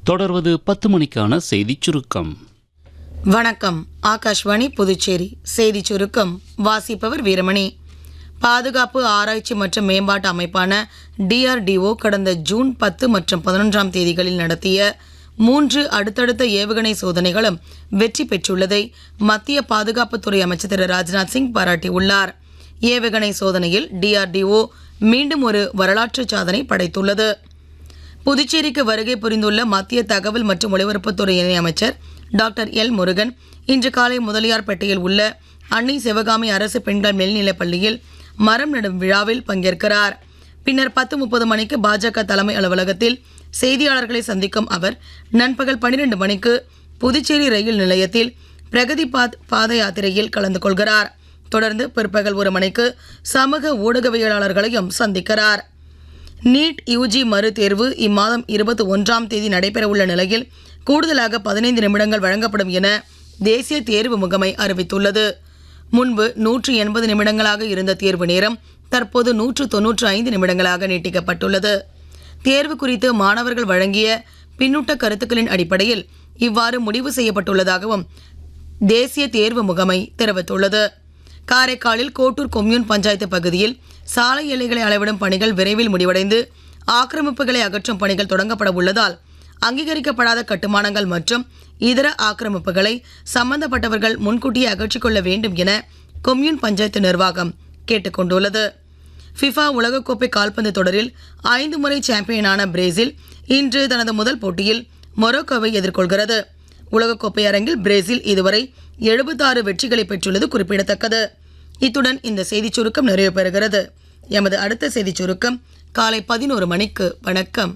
தொடர்வது பத்து மணிக்கான செய்திச் சுருக்கம் வணக்கம் ஆகாஷ்வாணி புதுச்சேரி செய்தி சுருக்கம் வாசிப்பவர் வீரமணி பாதுகாப்பு ஆராய்ச்சி மற்றும் மேம்பாட்டு அமைப்பான டிஆர்டிஓ கடந்த ஜூன் பத்து மற்றும் பதினொன்றாம் தேதிகளில் நடத்திய மூன்று அடுத்தடுத்த ஏவுகணை சோதனைகளும் வெற்றி பெற்றுள்ளதை மத்திய பாதுகாப்புத்துறை அமைச்சர் திரு ராஜ்நாத் சிங் பாராட்டியுள்ளார் ஏவுகணை சோதனையில் டிஆர்டிஓ மீண்டும் ஒரு வரலாற்று சாதனை படைத்துள்ளது புதுச்சேரிக்கு வருகை புரிந்துள்ள மத்திய தகவல் மற்றும் ஒலிபரப்புத்துறை இணையமைச்சர் டாக்டர் எல் முருகன் இன்று காலை முதலியார்பேட்டையில் உள்ள அன்னை சிவகாமி அரசு பெண்கள் மேல்நிலைப் பள்ளியில் மரம் நடும் விழாவில் பங்கேற்கிறார் பின்னர் பத்து முப்பது மணிக்கு பாஜக தலைமை அலுவலகத்தில் செய்தியாளர்களை சந்திக்கும் அவர் நண்பகல் பன்னிரண்டு மணிக்கு புதுச்சேரி ரயில் நிலையத்தில் பிரகதி பாத் பாத யாத்திரையில் கலந்து கொள்கிறார் தொடர்ந்து பிற்பகல் ஒரு மணிக்கு சமூக ஊடகவியலாளர்களையும் சந்திக்கிறார் நீட் யூஜி மறுதேர்வு இம்மாதம் இருபத்தி ஒன்றாம் தேதி நடைபெறவுள்ள நிலையில் கூடுதலாக பதினைந்து நிமிடங்கள் வழங்கப்படும் என தேசிய தேர்வு முகமை அறிவித்துள்ளது முன்பு நூற்று எண்பது நிமிடங்களாக இருந்த தேர்வு நேரம் தற்போது நூற்று தொன்னூற்று ஐந்து நிமிடங்களாக நீட்டிக்கப்பட்டுள்ளது தேர்வு குறித்து மாணவர்கள் வழங்கிய பின்னூட்ட கருத்துக்களின் அடிப்படையில் இவ்வாறு முடிவு செய்யப்பட்டுள்ளதாகவும் தேசிய தேர்வு முகமை தெரிவித்துள்ளது காரைக்காலில் கோட்டூர் கொம்யூன் பஞ்சாயத்து பகுதியில் சாலை எல்லைகளை அளவிடும் பணிகள் விரைவில் முடிவடைந்து ஆக்கிரமிப்புகளை அகற்றும் பணிகள் தொடங்கப்பட உள்ளதால் அங்கீகரிக்கப்படாத கட்டுமானங்கள் மற்றும் இதர ஆக்கிரமிப்புகளை சம்பந்தப்பட்டவர்கள் முன்கூட்டியே அகற்றிக் கொள்ள வேண்டும் என கொம்யூன் பஞ்சாயத்து நிர்வாகம் கேட்டுக்கொண்டுள்ளது ஃபிஃபா உலகக்கோப்பை கால்பந்து தொடரில் ஐந்து முறை சாம்பியனான பிரேசில் இன்று தனது முதல் போட்டியில் மொரோக்கோவை எதிர்கொள்கிறது உலகக்கோப்பை அரங்கில் பிரேசில் இதுவரை எழுபத்தாறு வெற்றிகளை பெற்றுள்ளது குறிப்பிடத்தக்கது இத்துடன் இந்த செய்திச் சுருக்கம் நிறைவு பெறுகிறது எமது அடுத்த செய்திச் சுருக்கம் காலை பதினோரு மணிக்கு வணக்கம்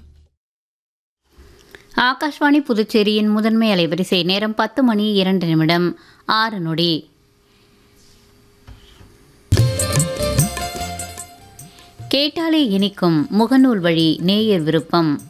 ஆகாஷ்வாணி புதுச்சேரியின் முதன்மை அலைவரிசை நேரம் பத்து மணி இரண்டு நிமிடம் ஆறு நொடி கேட்டாலே இனிக்கும் முகநூல் வழி நேயர் விருப்பம்